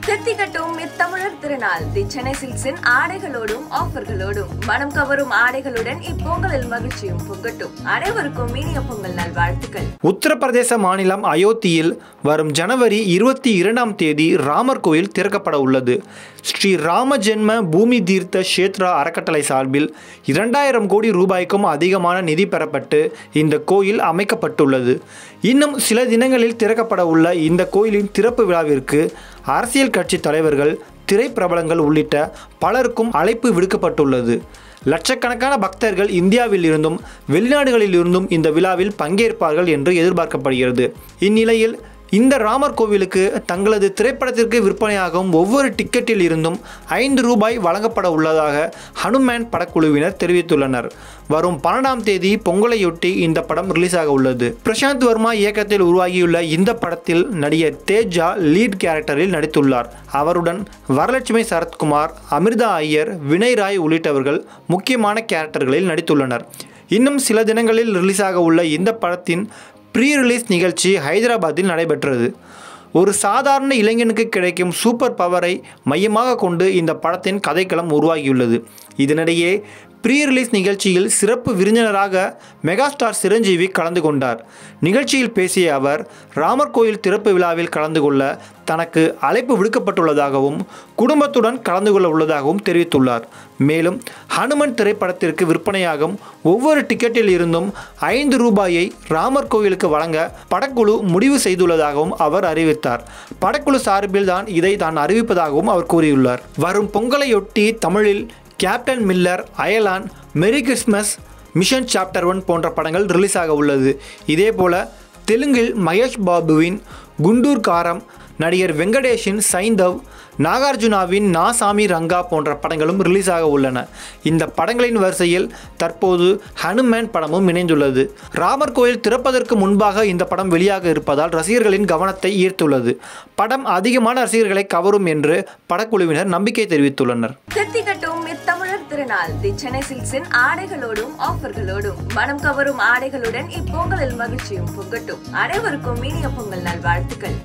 தித்திக்கட்டும் இத்தமிழர் திருநாள் தி சென்னை சில்க்ஸின் ஆடைகளோடும் ஆஃபர்களோடும் மனம் கவரும் ஆடைகளுடன் இப்பொங்கலில் மகிழ்ச்சியும் பொங்கட்டும் அனைவருக்கும் இனிய பொங்கல் நல்வாழ்த்துக்கள் உத்தரப்பிரதேச மாநிலம் அயோத்தியில் வரும் ஜனவரி இருபத்தி இரண்டாம் தேதி ராமர் கோயில் திறக்கப்பட உள்ளது ஸ்ரீ ராம ஜென்ம பூமி தீர்த்த க்ஷேத்ரா அறக்கட்டளை சார்பில் இரண்டாயிரம் கோடி ரூபாய்க்கும் அதிகமான நிதி பெறப்பட்டு இந்த கோயில் அமைக்கப்பட்டுள்ளது இன்னும் சில தினங்களில் திறக்கப்பட உள்ள இந்த கோயிலின் திறப்பு விழாவிற்கு அரசியல் கட்சி தலைவர்கள் திரைப்பிரபலங்கள் உள்ளிட்ட பலருக்கும் அழைப்பு விடுக்கப்பட்டுள்ளது லட்சக்கணக்கான பக்தர்கள் இந்தியாவில் இருந்தும் வெளிநாடுகளில் இருந்தும் இந்த விழாவில் பங்கேற்பார்கள் என்று எதிர்பார்க்கப்படுகிறது இந்நிலையில் இந்த ராமர் கோவிலுக்கு தங்களது திரைப்படத்திற்கு விற்பனையாகும் ஒவ்வொரு டிக்கெட்டில் இருந்தும் ஐந்து ரூபாய் வழங்கப்பட உள்ளதாக ஹனுமேன் படக்குழுவினர் தெரிவித்துள்ளனர் வரும் பன்னெண்டாம் தேதி பொங்கலையொட்டி இந்த படம் ரிலீஸ் ஆக உள்ளது பிரசாந்த் வர்மா இயக்கத்தில் உருவாகியுள்ள இந்த படத்தில் நடிகர் தேஜா லீட் கேரக்டரில் நடித்துள்ளார் அவருடன் வரலட்சுமி சரத்குமார் அமிர்தா ஐயர் வினய் ராய் உள்ளிட்டவர்கள் முக்கியமான கேரக்டர்களில் நடித்துள்ளனர் இன்னும் சில தினங்களில் ரிலீஸ் ஆக உள்ள இந்த படத்தின் ப்ரீ ரிலீஸ் நிகழ்ச்சி ஹைதராபாத்தில் நடைபெற்றது ஒரு சாதாரண இளைஞனுக்கு கிடைக்கும் சூப்பர் பவரை மையமாக கொண்டு இந்த படத்தின் கதைக்களம் உருவாகியுள்ளது இதனிடையே ப்ரீ ரிலீஸ் நிகழ்ச்சியில் சிறப்பு விருந்தினராக மெகாஸ்டார் சிரஞ்சீவி கலந்து கொண்டார் நிகழ்ச்சியில் பேசிய அவர் ராமர் கோயில் திறப்பு விழாவில் கலந்து கொள்ள தனக்கு அழைப்பு விடுக்கப்பட்டுள்ளதாகவும் குடும்பத்துடன் கலந்து கொள்ள உள்ளதாகவும் தெரிவித்துள்ளார் மேலும் ஹனுமன் திரைப்படத்திற்கு விற்பனையாகும் ஒவ்வொரு டிக்கெட்டில் இருந்தும் ஐந்து ரூபாயை ராமர் கோயிலுக்கு வழங்க படக்குழு முடிவு செய்துள்ளதாகவும் அவர் அறிவித்தார் படக்குழு சார்பில் தான் இதை தான் அறிவிப்பதாகவும் அவர் கூறியுள்ளார் வரும் பொங்கலையொட்டி தமிழில் கேப்டன் மில்லர் அயலான் மெரி கிறிஸ்மஸ் மிஷன் சாப்டர் ஒன் போன்ற படங்கள் ரிலீஸ் ஆக உள்ளது இதேபோல தெலுங்கில் மகேஷ் பாபுவின் குண்டூர் காரம் நடிகர் வெங்கடேஷின் சைந்தவ் நாகார்ஜுனாவின் நாசாமி ரங்கா போன்ற படங்களும் ரிலீஸ் ஆக உள்ளன இந்த படங்களின் வரிசையில் தற்போது ஹனுமேன் படமும் இணைந்துள்ளது ராமர் கோயில் திறப்பதற்கு முன்பாக இந்த படம் வெளியாக இருப்பதால் ரசிகர்களின் கவனத்தை ஈர்த்துள்ளது படம் அதிகமான ரசிகர்களை கவரும் என்று படக்குழுவினர் நம்பிக்கை தெரிவித்துள்ளனர் தித்திக்கட்டும் இத்தமிழர் திருநாள் தி சென்னை சில்க்ஸின் ஆடைகளோடும் ஆஃபர்களோடும் மனம் கவரும் ஆடைகளுடன் இப்பொங்கலில் மகிழ்ச்சியும் பொங்கட்டும் அனைவருக்கும் இனிய பொங்கல் நல்வாழ்த்துக்கள்